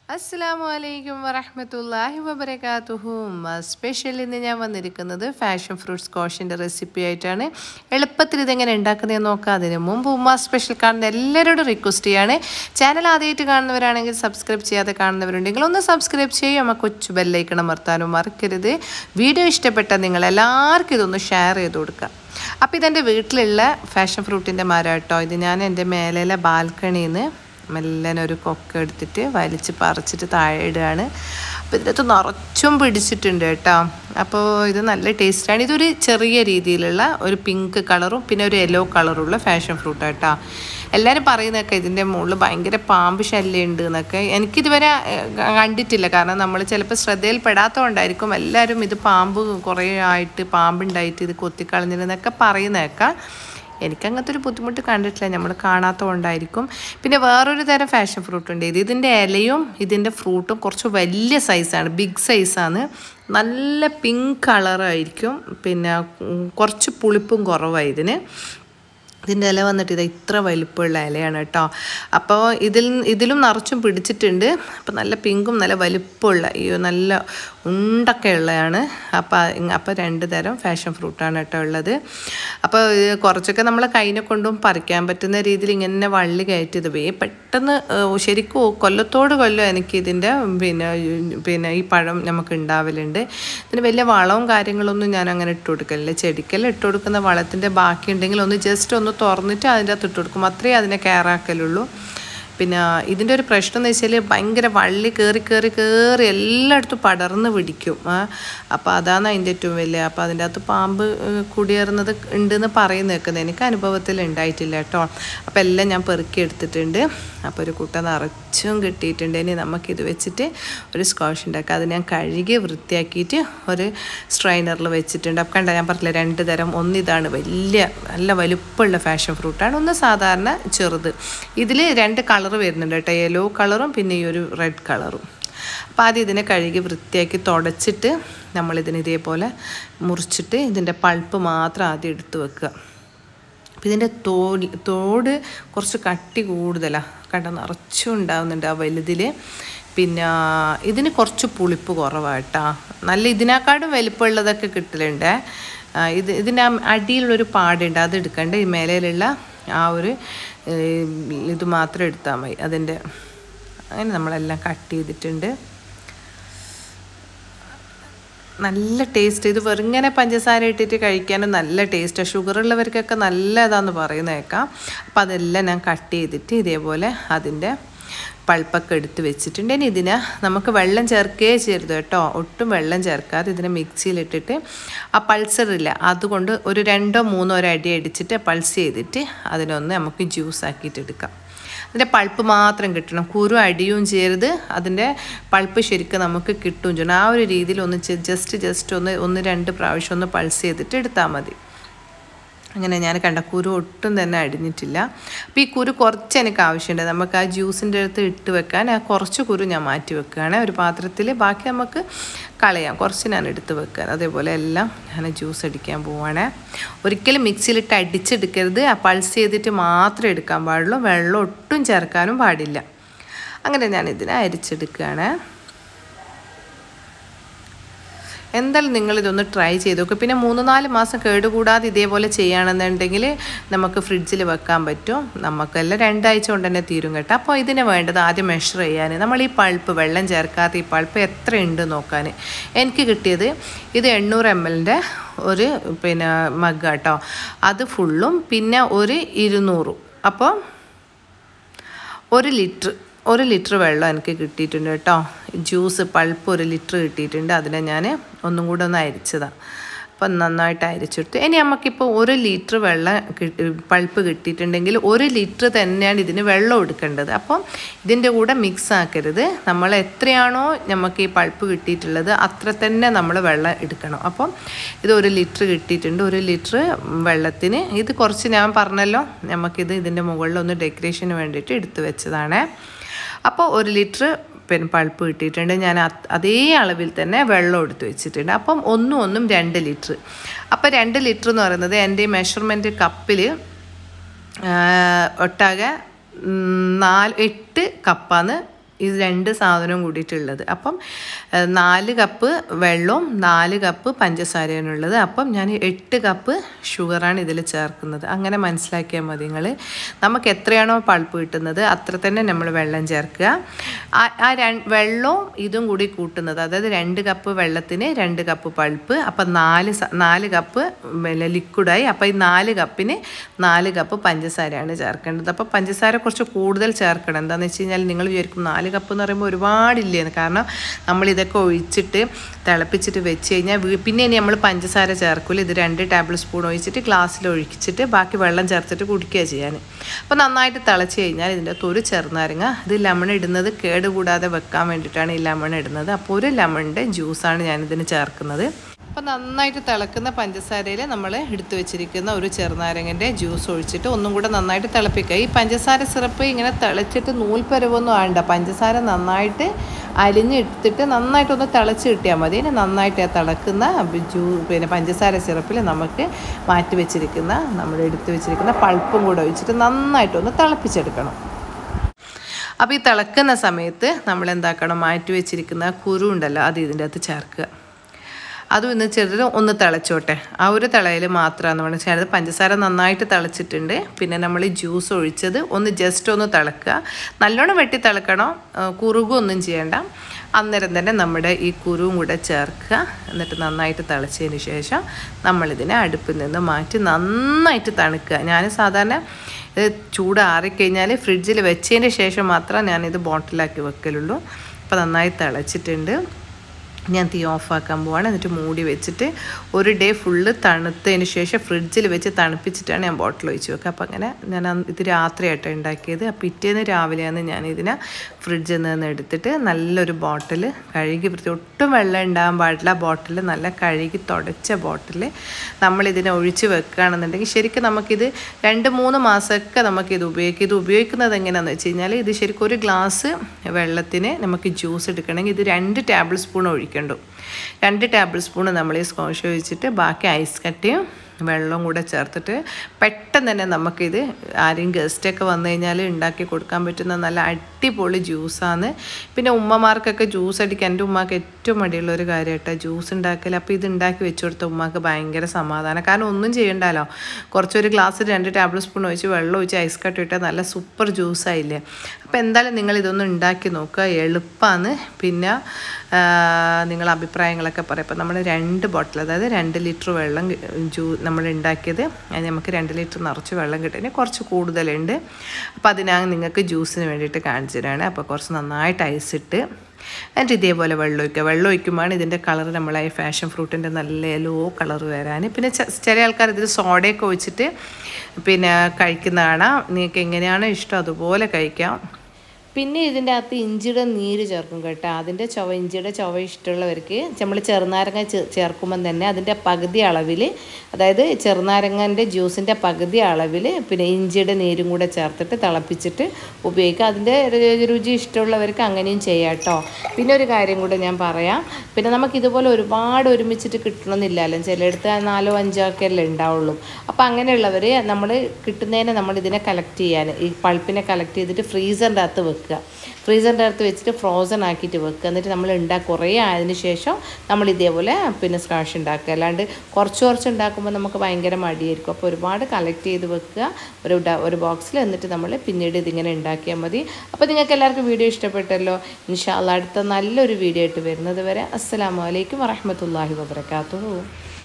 അസ്സാം വലൈക്കും വറഹമത്തല്ലാഹി വബർക്കാത്തുഹു സ്പെഷ്യൽ ഇന്ന് ഞാൻ വന്നിരിക്കുന്നത് ഫാഷൻ ഫ്രൂട്ട് സ്കോഷിൻ്റെ റെസിപ്പി ആയിട്ടാണ് എളുപ്പത്തിൽ ഇതെങ്ങനെ ഉണ്ടാക്കുന്നതെന്ന് നോക്കാം അതിന് മുമ്പ് ഉമ്മ സ്പെഷ്യൽ കാണുന്ന എല്ലാവരോടും റിക്വസ്റ്റ് ചെയ്യാണ് ചാനൽ ആദ്യമായിട്ട് കാണുന്നവരാണെങ്കിൽ സബ്സ്ക്രൈബ് ചെയ്യാതെ കാണുന്നവരുണ്ടെങ്കിൽ ഒന്ന് സബ്സ്ക്രൈബ് ചെയ്യും അമ്മ കൊച്ചു ബെല്ലൈക്കണം അമർത്താനും മറക്കരുത് വീഡിയോ ഇഷ്ടപ്പെട്ട നിങ്ങൾ എല്ലാവർക്കും ഇതൊന്ന് ഷെയർ ചെയ്ത് കൊടുക്കുക അപ്പോൾ ഇതെൻ്റെ വീട്ടിലുള്ള ഫാഷൻ ഫ്രൂട്ടിൻ്റെ മരം കേട്ടോ ഇത് ഞാൻ എൻ്റെ മേലെ ബാൽക്കണിയിൽ നിന്ന് മെല്ലനെ ഒരു കൊക്ക എടുത്തിട്ട് വലിച്ച് പറിച്ചിട്ട് താഴെ ഇടുകയാണ് അപ്പോൾ ഇതിനകത്ത് നിറച്ചും പിടിച്ചിട്ടുണ്ട് കേട്ടോ അപ്പോൾ ഇത് നല്ല ടേസ്റ്റാണ് ഇതൊരു ചെറിയ രീതിയിലുള്ള ഒരു പിങ്ക് കളറും പിന്നെ ഒരു യെല്ലോ കളറുള്ള ഫാഷൻ ഫ്രൂട്ട് കേട്ടോ എല്ലാവരും പറയുന്നതൊക്കെ ഇതിൻ്റെ മുകളിൽ ഭയങ്കര പാമ്പ് ശല്യം ഉണ്ട് എന്നൊക്കെ എനിക്കിതുവരെ ഏഹ്, കണ്ടിട്ടില്ല കാരണം നമ്മൾ ചിലപ്പോൾ ശ്രദ്ധയിൽപ്പെടാത്തതുകൊണ്ടായിരിക്കും എല്ലാവരും ഇത് പാമ്പ് കുറേ ആയിട്ട് പാമ്പുണ്ടായിട്ട് ഇത് കൊത്തിക്കളഞ്ഞിരുന്നൊക്കെ പറയുന്നതൊക്കെ എനിക്കങ്ങനത്തെ ഒരു ബുദ്ധിമുട്ട് കണ്ടിട്ടില്ല നമ്മൾ കാണാത്തതുകൊണ്ടായിരിക്കും പിന്നെ വേറൊരു തരം ഫാഷൻ ഫ്രൂട്ട് ഉണ്ട് ഇത് ഇതിൻ്റെ ഇലയും ഇതിൻ്റെ ഫ്രൂട്ടും കുറച്ച് വലിയ സൈസാണ് ബിഗ് സൈസാണ് നല്ല പിങ്ക് കളറായിരിക്കും പിന്നെ ഉം, കുറച്ച് പുളിപ്പും കുറവാണ് ഇതിന് ഇതിൻ്റെ ഇല വന്നിട്ട് ഇത് ഇത്ര വലിപ്പമുള്ള ഇലയാണ് കേട്ടോ അപ്പോൾ ഇതിൽ ഇതിലും നിറച്ചും പിടിച്ചിട്ടുണ്ട് അപ്പോൾ നല്ല പിങ്കും നല്ല വലിപ്പമുള്ള ഈ നല്ല ഉണ്ടൊക്കെ ഉള്ളതാണ് അപ്പോൾ അപ്പോൾ രണ്ട് തരം ഫാഷൻ ഫ്രൂട്ടാണ് കേട്ടോ ഉള്ളത് അപ്പോൾ ഇത് കുറച്ചൊക്കെ നമ്മൾ കൈനെ കൊണ്ടും പറിക്കാൻ പറ്റുന്ന രീതിയിൽ ഇങ്ങനെ വള്ളി കയറ്റി ഇത് വേ പെട്ടെന്ന് ഏഹ്, ശരിക്കും കൊല്ലത്തോട് കൊല്ലം എനിക്ക് ഇതിൻ്റെ പിന്നെ പിന്നെ ഈ പഴം നമുക്ക് ഉണ്ടാവലുണ്ട് ഇതിന് വലിയ വളവും കാര്യങ്ങളൊന്നും ഞാൻ അങ്ങനെ ഇട്ട് കൊടുക്കലില്ല ചെടിക്കെല്ലാം ഇട്ട് കൊടുക്കുന്ന വളത്തിൻ്റെ ബാക്കി ഉണ്ടെങ്കിൽ ഒന്ന് ജസ്റ്റ് ഒന്ന് തുറന്നിട്ട് അതിൻ്റെ അകത്ത് ഇട്ട് കൊടുക്കും അത്രേ അതിനെ കെയറാക്കലുള്ളൂ പിന്നെ ഇതിൻ്റെ ഒരു പ്രശ്നം എന്ന് വെച്ചാൽ ഭയങ്കര വള്ളി കയറി കയറി കയറി എല്ലായിടത്തും പടർന്ന് പിടിക്കും ആ അപ്പോൾ അതാണ് അതിൻ്റെ ഏറ്റവും വലിയ അപ്പോൾ അതിൻ്റെ അകത്ത് പാമ്പ് ഏഹ്, കുടിയേറുന്നത് ഉണ്ടെന്ന് പറയുന്ന കേൾക്കുന്നത് എനിക്ക് അനുഭവത്തിൽ ഉണ്ടായിട്ടില്ല കേട്ടോ അപ്പോൾ എല്ലാം ഞാൻ പെറുക്കി എടുത്തിട്ടുണ്ട് അപ്പോൾ ഒരു കുട്ട നിറച്ചും കിട്ടിയിട്ടുണ്ട് ഇനി നമുക്കിത് വെച്ചിട്ട് ഒരു സ്ക്വാഷ് ഉണ്ടാക്കാം അത് ഞാൻ കഴുകി വൃത്തിയാക്കിയിട്ട് ഒരു സ്ട്രൈനറിൽ വെച്ചിട്ടുണ്ട് അപ്പം കണ്ട ഞാൻ പറഞ്ഞില്ല രണ്ട് തരം ഒന്നിതാണ് വലിയ നല്ല വലുപ്പമുള്ള ഫാഷൻ ഫ്രൂട്ടാണ് ഒന്ന് സാധാരണ ചെറുത് ഇതിൽ രണ്ട് കളർ വരുന്നുണ്ട് കേട്ടോ യെല്ലോ കളറും പിന്നെ ഈ ഒരു റെഡ് കളറും അപ്പോൾ ആദ്യം ഇതിനെ കഴുകി വൃത്തിയാക്കി തുടച്ചിട്ട് നമ്മളിതിന് ഇതേപോലെ മുറിച്ചിട്ട് ഇതിൻ്റെ പൾപ്പ് മാത്രം ആദ്യം എടുത്ത് വെക്കുക അപ്പോൾ ഇതിൻ്റെ തോൽ തോട് കുറച്ച് കട്ടി കൂടുതലാണ് കണ്ട നിറച്ചും ഉണ്ടാവുന്നുണ്ട് ആ വലുതിൽ പിന്നെ ഇതിന് കുറച്ച് പുളിപ്പ് കുറവാട്ടോ നല്ല ഇതിനേക്കാളും വലിപ്പമുള്ളതൊക്കെ കിട്ടലുണ്ട് ആ, ഇത് ഇതിൻ്റെ ആ അടിയിലുള്ളൊരു പാടുണ്ട് അത് എടുക്കണ്ട ഈ മേലയിലുള്ള ആ ഒരു ഏഹ്, ഇത് മാത്രം എടുത്താൽ മതി അതിൻ്റെ അങ്ങനെ നമ്മളെല്ലാം കട്ട് ചെയ്തിട്ടുണ്ട് നല്ല ടേസ്റ്റ് ഇത് വെറുങ്ങനെ പഞ്ചസാര ഇട്ടിട്ട് കഴിക്കാനും നല്ല ടേസ്റ്റാണ് ഷുഗർ ഉള്ളവർക്കൊക്കെ നല്ലതാന്ന് പറയുന്നേക്കാം അപ്പോൾ അതെല്ലാം ഞാൻ കട്ട് ചെയ്തിട്ട് ഇതേപോലെ അതിൻ്റെ പൾപ്പൊക്കെ എടുത്ത് വെച്ചിട്ടുണ്ട് ഇനി ഇതിന് നമുക്ക് വെള്ളം ചേർക്കേ ചെയ്യരുത് കേട്ടോ ഒട്ടും വെള്ളം ചേർക്കാതെ ഇതിനെ മിക്സിയിലിട്ടിട്ട് ആ പൾസറില്ല അതുകൊണ്ട് ഒരു രണ്ടോ മൂന്നോ ഒരു അടി അടിച്ചിട്ട് പൾസ് ചെയ്തിട്ട് അതിനൊന്ന് നമുക്ക് ജ്യൂസ് ആക്കിയിട്ട് എടുക്കാം അതിൻ്റെ പൾപ്പ് മാത്രം കിട്ടണം കുരു അടിയും ചെയ്യരുത് അതിൻ്റെ പൾപ്പ് ശരിക്കും നമുക്ക് കിട്ടുകയും ചെയ്യണം ആ ഒരു രീതിയിൽ ഒന്ന് ജസ്റ്റ് ജസ്റ്റ് ഒന്ന് ഒന്ന് രണ്ട് പ്രാവശ്യം ഒന്ന് പൾസ് ചെയ്തിട്ട് എടുത്താൽ മതി അങ്ങനെ ഞാൻ കണ്ട കുരു ഒട്ടും തന്നെ അടിഞ്ഞിട്ടില്ല അപ്പോൾ ഈ കുരു കുറച്ച് എനിക്ക് ആവശ്യമുണ്ട് നമുക്ക് ആ ജ്യൂസിൻ്റെ അടുത്ത് ഇട്ട് വെക്കാൻ ആ കുറച്ച് കുരു ഞാൻ മാറ്റി വെക്കുകയാണ് ഒരു പാത്രത്തിൽ ബാക്കി നമുക്ക് കളയാം കുറച്ച് ഞാൻ എടുത്ത് വെക്കാൻ അതേപോലെ എല്ലാം ഞാൻ ജ്യൂസ് അടിക്കാൻ പോവാണ് ഒരിക്കലും മിക്സിയിലിട്ട് അടിച്ചെടുക്കരുത് ആ പൾസ് ചെയ്തിട്ട് മാത്രമേ എടുക്കാൻ പാടുള്ളൂ വെള്ളം ഒട്ടും ചേർക്കാനും പാടില്ല അങ്ങനെ ഞാൻ ഇതിനെ അരിച്ചെടുക്കുകയാണ് എന്തായാലും നിങ്ങളിതൊന്ന് ട്രൈ ചെയ്ത് നോക്കുക പിന്നെ മൂന്ന് നാല് മാസം കേടുകൂടാതെ ഇതേപോലെ ചെയ്യുകയാണെന്നുണ്ടെങ്കിൽ നമുക്ക് ഫ്രിഡ്ജിൽ വെക്കാൻ പറ്റും നമുക്കെല്ലാം രണ്ടാഴ്ച കൊണ്ട് തന്നെ തീരും കേട്ടോ അപ്പോൾ ഇതിന് വേണ്ടത് ആദ്യം മെഷർ ചെയ്യാൻ നമ്മൾ ഈ പൾപ്പ് വെള്ളം ചേർക്കാത്ത ഈ പൾപ്പ് എത്ര ഉണ്ട് നോക്കാൻ എനിക്ക് കിട്ടിയത് ഇത് എണ്ണൂറ് എം എല്ലിൻ്റെ ഒരു പിന്നെ മഗ് കേട്ടോ അത് ഫുള്ളും പിന്നെ ഒരു ഇരുന്നൂറും അപ്പോൾ ഒരു ലിറ്റർ ഒരു ലിറ്റർ വെള്ളം എനിക്ക് കിട്ടിയിട്ടുണ്ട് കേട്ടോ ജ്യൂസ് പൾപ്പ് ഒരു ലിറ്റർ കിട്ടിയിട്ടുണ്ട് അതിനെ ഞാൻ ഒന്നും കൂടെ ഒന്ന് അരിച്ചതാണ് അപ്പം നന്നായിട്ട് അരിച്ചെടുത്തു ഇനി നമുക്കിപ്പോൾ ഒരു ലിറ്റർ വെള്ളം കിട്ടി പൾപ്പ് കിട്ടിയിട്ടുണ്ടെങ്കിൽ ഒരു ലിറ്റർ തന്നെയാണ് ഇതിന് വെള്ളം എടുക്കേണ്ടത് അപ്പം ഇതിൻ്റെ കൂടെ മിക്സ് ആക്കരുത് നമ്മൾ എത്രയാണോ നമുക്ക് ഈ പൾപ്പ് കിട്ടിയിട്ടുള്ളത് അത്ര തന്നെ നമ്മൾ വെള്ളം എടുക്കണം അപ്പം ഇത് ഒരു ലിറ്റർ കിട്ടിയിട്ടുണ്ട് ഒരു ലിറ്റർ വെള്ളത്തിന് ഇത് കുറച്ച് ഞാൻ പറഞ്ഞല്ലോ നമുക്കിത് ഇതിൻ്റെ മുകളിൽ ഒന്ന് ഡെക്കറേഷന് വേണ്ടിയിട്ട് എടുത്തു വെച്ചതാണ് അപ്പോൾ ഒരു ലിറ്റർ പിന്നെ പൾപ്പ് കിട്ടിയിട്ടുണ്ട് ഞാൻ അത് അതേ അളവിൽ തന്നെ വെള്ളം എടുത്ത് വെച്ചിട്ടുണ്ട് അപ്പം ഒന്നും ഒന്നും രണ്ട് ലിറ്റർ അപ്പോൾ രണ്ട് ലിറ്റർ എന്ന് പറയുന്നത് എൻ്റെ മെഷർമെൻറ്റ് കപ്പിൽ ഒട്ടാകെ ഉം, നാല് എട്ട് കപ്പാണ് ഇത് രണ്ട് സാധനവും കൂടിയിട്ടുള്ളത് അപ്പം ഏഹ്, നാല് കപ്പ് വെള്ളവും നാല് കപ്പ് പഞ്ചസാരയാണ് ഉള്ളത് അപ്പം ഞാൻ എട്ട് കപ്പ് ഷുഗറാണ് ഇതിൽ ചേർക്കുന്നത് അങ്ങനെ മനസ്സിലാക്കിയാൽ മതി നിങ്ങൾ നമുക്ക് എത്രയാണോ പൾപ്പ് കിട്ടുന്നത് അത്ര തന്നെ നമ്മൾ വെള്ളം ചേർക്കുക ആ- ആ രണ്ട് വെള്ളവും ഇതും കൂടി കൂട്ടുന്നത് അതായത് രണ്ട് കപ്പ് വെള്ളത്തിന് രണ്ട് കപ്പ് പൾപ്പ് അപ്പം നാല് സ- നാല് കപ്പ് പിന്നെ ലിക്വിഡായി അപ്പോൾ ഈ നാല് കപ്പിന് നാല് കപ്പ് പഞ്ചസാരയാണ് ചേർക്കേണ്ടത് അപ്പോൾ പഞ്ചസാര കുറച്ച് കൂടുതൽ ചേർക്കണം എന്താണെന്ന് വെച്ച് കഴിഞ്ഞാൽ നിങ്ങൾ വിചാരിക്കും നാല് കപ്പ് എന്ന് പറയുമ്പോൾ ഒരുപാടില്ലേന്ന് കാരണം നമ്മൾ ഇതൊക്കെ ഒഴിച്ചിട്ട് തിളപ്പിച്ചിട്ട് വെച്ച് കഴിഞ്ഞാൽ വീ- പിന്നെ ഇനി നമ്മൾ പഞ്ചസാര ചേർക്കില്ല ഇത് രണ്ട് ടേബിൾ സ്പൂൺ ഒഴിച്ചിട്ട് ഗ്ലാസ്സിൽ ഒഴിച്ചിട്ട് ബാക്കി വെള്ളം ചേർത്തിട്ട് കുടിക്കുക ചെയ്യാൻ അപ്പോൾ നന്നായിട്ട് തിളച്ച് കഴിഞ്ഞാൽ ഇതിൻ്റെ അകത്ത് ഒരു ചെറുനാരങ്ങ ഇത് ലെമൺ ഇടുന്നത് കേടുകൂടാതെ വെക്കാൻ വേണ്ടിയിട്ടാണ് ഈ ലെമൺ ഇടുന്നത് അപ്പോൾ ഒരു ലെമണിൻ്റെ ജ്യൂസാണ് ഞാനിതിന് ചേർക്കുന്നത് അപ്പോൾ നന്നായിട്ട് തിളക്കുന്ന പഞ്ചസാരയിൽ നമ്മൾ എടുത്തു വെച്ചിരിക്കുന്ന ഒരു ചെറുനാരങ്ങൻ്റെ ജ്യൂസ് ഒഴിച്ചിട്ട് ഒന്നും കൂടെ നന്നായിട്ട് തിളപ്പിക്കുക ഈ പഞ്ചസാര സിറപ്പ് ഇങ്ങനെ തിളച്ചിട്ട് നൂൽപ്പരവൊന്നും ആണ്ട പഞ്ചസാര നന്നായിട്ട് അലിഞ്ഞെടുത്തിട്ട് നന്നായിട്ടൊന്ന് തിളച്ച് കിട്ടിയാൽ മതി ഇനി നന്നായിട്ട് ആ തിളക്കുന്ന ജ്യൂ പിന്നെ പഞ്ചസാര സിറപ്പിൽ നമുക്ക് മാറ്റി വെച്ചിരിക്കുന്ന നമ്മൾ എടുത്തു വെച്ചിരിക്കുന്ന പൾപ്പും കൂടെ ഒഴിച്ചിട്ട് നന്നായിട്ടൊന്ന് തിളപ്പിച്ചെടുക്കണം അപ്പോൾ ഈ തിളക്കുന്ന സമയത്ത് നമ്മൾ എന്താക്കണം മാറ്റി വെച്ചിരിക്കുന്ന കുരു ഉണ്ടല്ലോ അത് ഇതിൻ്റെ അകത്ത് ചേർക്കുക അതും ഇന്ന് ചെറുത് ഒന്ന് തിളച്ചോട്ടെ ആ ഒരു തിളയിൽ മാത്രമാണ് നമ്മൾ ചെയ്യുന്നത് പഞ്ചസാര നന്നായിട്ട് തിളച്ചിട്ടുണ്ട് പിന്നെ നമ്മൾ ഈ ജ്യൂസ് ഒഴിച്ചത് ഒന്ന് ജസ്റ്റ് ഒന്ന് തിളക്കുക നല്ലോണം വെട്ടി തിളക്കണം ആ, കുറുകൊന്നും ചെയ്യേണ്ട അന്നേരം തന്നെ നമ്മുടെ ഈ കുരുവും കൂടെ ചേർക്കുക എന്നിട്ട് നന്നായിട്ട് തിളച്ചതിന് ശേഷം നമ്മളിതിനെ അടുപ്പിൽ നിന്ന് മാറ്റി നന്നായിട്ട് തണുക്കുക ഞാൻ സാധാരണ ഇത് ചൂടാറിക്കഴിഞ്ഞാൽ ഫ്രിഡ്ജിൽ വെച്ചതിന് ശേഷം മാത്രം ഞാനിത് ബോട്ടിലാക്കി വെക്കലുള്ളൂ അപ്പോൾ നന്നായി തിളച്ചിട്ടുണ്ട് ഞാൻ തീ ഓഫാക്കാൻ പോവാണ് എന്നിട്ട് മൂടി വെച്ചിട്ട് ഒരു ഡേ ഫുള്ള് തണുത്തതിന് ശേഷം ഫ്രിഡ്ജിൽ വെച്ച് തണുപ്പിച്ചിട്ടാണ് ഞാൻ ബോട്ടിൽ ഒഴിച്ച് വെക്കുക അപ്പോൾ അങ്ങനെ ഞാൻ അന്ന് ഇത് രാത്രിയായിട്ടാണ് ഉണ്ടാക്കിയത് അപ്പോൾ പിറ്റേന്ന് രാവിലെയാണ് ഞാൻ ഇതിനെ ഫ്രിഡ്ജിൽ നിന്ന് എടുത്തിട്ട് നല്ലൊരു ബോട്ടിൽ കഴുകി വൃത്തി ഒട്ടും വെള്ളം ഉണ്ടാകാൻ പാടില്ല ബോട്ടിൽ നല്ല കഴുകി തുടച്ച ബോട്ടിൽ നമ്മളിതിനെ ഒഴിച്ച് വെക്കുകയാണെന്നുണ്ടെങ്കിൽ ശരിക്കും നമുക്കിത് രണ്ട് മൂന്ന് മാസമൊക്കെ നമുക്കിത് ഉപയോഗിക്കാം ഇത് ഉപയോഗിക്കുന്നത് എങ്ങനെയാണെന്ന് വെച്ച് കഴിഞ്ഞാൽ ഇത് ശരിക്കും ഒരു ഗ്ലാസ് വെള്ളത്തിന് നമുക്ക് ജ്യൂസ് എടുക്കണമെങ്കിൽ ഇത് രണ്ട് ടേബിൾ സ്പൂൺ ഒഴിക്കണ്ടു രണ്ട് ടേബിൾ സ്പൂൺ നമ്മൾ ഈ സ്കോഷ് ഒഴിച്ചിട്ട് ബാക്കി ഐസ് കട്ടയും വെള്ളവും കൂടെ ചേർത്തിട്ട് പെട്ടെന്ന് തന്നെ നമുക്കിത് ആരെയും ഗസ്റ്റൊക്കെ വന്നു കഴിഞ്ഞാൽ ഉണ്ടാക്കി കൊടുക്കാൻ പറ്റുന്ന നല്ല അടിപൊളി ജ്യൂസാണ് പിന്നെ ഉമ്മമാർക്കൊക്കെ ജ്യൂസ് അടിക്കാൻ എൻ്റെ ഉമ്മാക്ക് ഏറ്റവും മടിയുള്ള ഒരു കാര്യമായിട്ടോ ജ്യൂസ് ഉണ്ടാക്കൽ അപ്പോൾ ഇത് ഉണ്ടാക്കി വെച്ച് കൊടുത്ത ഉമ്മാക്ക് ഭയങ്കര സമാധാനം കാരണം ഒന്നും ചെയ്യണ്ടല്ലോ കുറച്ചൊരു ഗ്ലാസ്സിൽ രണ്ട് ടേബിൾ സ്പൂൺ ഒഴിച്ച് വെള്ളം ഒഴിച്ച് ഐസ് കട്ട് ഇട്ടാൽ നല്ല സൂപ്പർ ജ്യൂസായില്ലേ അപ്പോൾ എന്തായാലും നിങ്ങൾ ഇതൊന്ന് ഉണ്ടാക്കി നോക്കുക എളുപ്പമാണ് പിന്നെ ആ, നിങ്ങൾ അഭിപ്രായങ്ങളൊക്കെ പറയാം ഇപ്പോൾ നമ്മൾ രണ്ട് ബോട്ടിൽ അതായത് രണ്ട് ലിറ്റർ വെള്ളം കി- ജ്യൂ നമ്മൾ ഉണ്ടാക്കിയത് അത് നമുക്ക് രണ്ട് ലിറ്റർ നിറച്ച് വെള്ളം കിട്ടുന്നതിന് കുറച്ച് കൂടുതലുണ്ട് അപ്പോൾ അതിനാണ് നിങ്ങൾക്ക് ജ്യൂസിന് വേണ്ടിയിട്ട് കാണിച്ചു തരാണ് അപ്പോൾ കുറച്ച് നന്നായിട്ട് ഐസ് ഇട്ട് എന്നിട്ട് ഇതേപോലെ വെള്ളം ഒഴിക്കുക വെള്ളം ഒഴിക്കുമ്പോഴാണ് ഇതിൻ്റെ കളർ നമ്മളെ ഈ ഫാഷൻ ഫ്രൂട്ടിൻ്റെ നല്ല യെല്ലോ കളർ വരാൻ പിന്നെ ചെ- ചില ആൾക്കാർ ഇതിൽ സോഡയൊക്കെ ഒഴിച്ചിട്ട് പിന്നെ കഴിക്കുന്ന കാണാം നിങ്ങൾക്ക് എങ്ങനെയാണോ ഇഷ്ടം അതുപോലെ കഴിക്കാം പിന്നെ ഇതിൻ്റെ അകത്ത് ഇഞ്ചിയുടെ നീര് ചേർക്കും കേട്ടോ അതിൻ്റെ ചുവ ഇഞ്ചിയുടെ ചുവ ഇഷ്ടമുള്ളവർക്ക് നമ്മൾ ചെറുനാരങ്ങ ചേ- ചേർക്കുമ്പം തന്നെ അതിൻ്റെ പകുതി അളവിൽ അതായത് ചെറുനാരങ്ങൻ്റെ ജ്യൂസിൻ്റെ പകുതി അളവിൽ പിന്നെ ഇഞ്ചിയുടെ നീരും കൂടെ ചേർത്തിട്ട് തിളപ്പിച്ചിട്ട് ഉപയോഗിക്കുക അതിൻ്റെ രു- രുചി ഇഷ്ടമുള്ളവർക്ക് അങ്ങനെയും ചെയ്യാം കേട്ടോ പിന്നെ ഒരു കാര്യം കൂടെ ഞാൻ പറയാം പിന്നെ നമുക്ക് ഇതുപോലെ ഒരുപാട് ഒരുമിച്ചിട്ട് കിട്ടണമെന്നില്ലല്ലോ ചിലയിടത്ത് നാലോ അഞ്ചോ ഒക്കെ അല്ലേ ഉണ്ടാവുള്ളൂ അപ്പോൾ അങ്ങനെയുള്ളവർ നമ്മൾ കിട്ടുന്നതിനെ നമ്മൾ ഇതിനെ കളക്ട് ചെയ്യാൻ ഈ പൾപ്പിനെ കളക്ട് ചെയ്തിട്ട് ഫ്രീസറിൻ്റെ അകത്ത് വെക്കുക ഫ്രീസറിൻ്റെ അകത്ത് വെച്ചിട്ട് ഫ്രോസൺ ആക്കിയിട്ട് വെക്കുക എന്നിട്ട് നമ്മൾ ഉണ്ടാ കുറേ ആയതിനു ശേഷം നമ്മൾ ഇതേപോലെ പിന്നെ സ്ക്വാഷ് ഉണ്ടാക്കുക അല്ലാണ്ട് കുറച്ച് കുറച്ച് ഉണ്ടാക്കുമ്പോൾ നമുക്ക് ഭയങ്കര മടിയായിരിക്കും അപ്പോൾ ഒരുപാട് കളക്ട് ചെയ്ത് വെക്കുക ഒരു ഡ- ഒരു ബോക്സിൽ എന്നിട്ട് നമ്മൾ പിന്നീട് ഇതിങ്ങനെ ഉണ്ടാക്കിയാൽ മതി അപ്പോൾ നിങ്ങൾക്ക് എല്ലാവർക്കും വീഡിയോ ഇഷ്ടപ്പെട്ടല്ലോ ഇൻഷാല്ല അടുത്ത നല്ലൊരു വീഡിയോ ആയിട്ട് വരുന്നത് വരെ അസ്സലാമു അലൈക്കും വറഹമത്തല്ലാഹി വബർക്കാത്തു